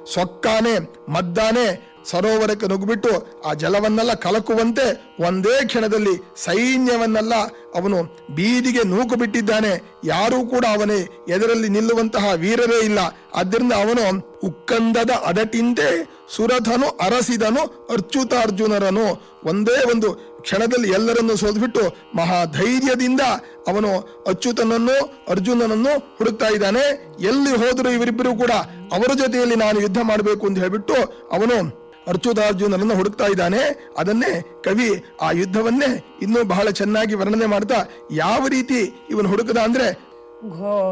ಸೊಕ್ಕಾನೆ ಮದ್ದಾನೆ ಸರೋವರಕ್ಕೆ ನುಗ್ಗಿಬಿಟ್ಟು ಆ ಜಲವನ್ನೆಲ್ಲ ಕಲಕುವಂತೆ ಒಂದೇ ಕ್ಷಣದಲ್ಲಿ ಸೈನ್ಯವನ್ನೆಲ್ಲ ಅವನು ಬೀದಿಗೆ ನೂಕು ಬಿಟ್ಟಿದ್ದಾನೆ ಯಾರೂ ಕೂಡ ಅವನೇ ಎದುರಲ್ಲಿ ನಿಲ್ಲುವಂತಹ ವೀರರೇ ಇಲ್ಲ ಆದ್ದರಿಂದ ಅವನು ಉಕ್ಕಂದದ ಅಡಟಿಂತೆ ಸುರಥನು ಅರಸಿದನು ಅರ್ಚುತ ಅರ್ಜುನರನು ಒಂದೇ ಒಂದು ಕ್ಷಣದಲ್ಲಿ ಎಲ್ಲರನ್ನು ಸೋದ್ಬಿಟ್ಟು ಮಹಾಧೈರ್ಯದಿಂದ ಅವನು ಅಚ್ಯುತನನ್ನು ಅರ್ಜುನನನ್ನು ಹುಡುಕ್ತಾ ಇದ್ದಾನೆ ಎಲ್ಲಿ ಹೋದರೂ ಇವರಿಬ್ಬರು ಕೂಡ ಅವರ ಜೊತೆಯಲ್ಲಿ ನಾನು ಯುದ್ಧ ಮಾಡಬೇಕು ಅಂತ ಹೇಳ್ಬಿಟ್ಟು ಅವನು ಅರ್ಜುನಾರ್ಜುನರನ್ನು ಹುಡುಕ್ತಾ ಇದ್ದಾನೆ ಅದನ್ನೇ ಕವಿ ಆ ಯುದ್ಧವನ್ನೇ ಇನ್ನೂ ಬಹಳ ಚೆನ್ನಾಗಿ ವರ್ಣನೆ ಮಾಡ್ತಾ ಯಾವ ರೀತಿ ಇವನು ಹುಡುಕದ ಅಂದ್ರೆ ಘೋ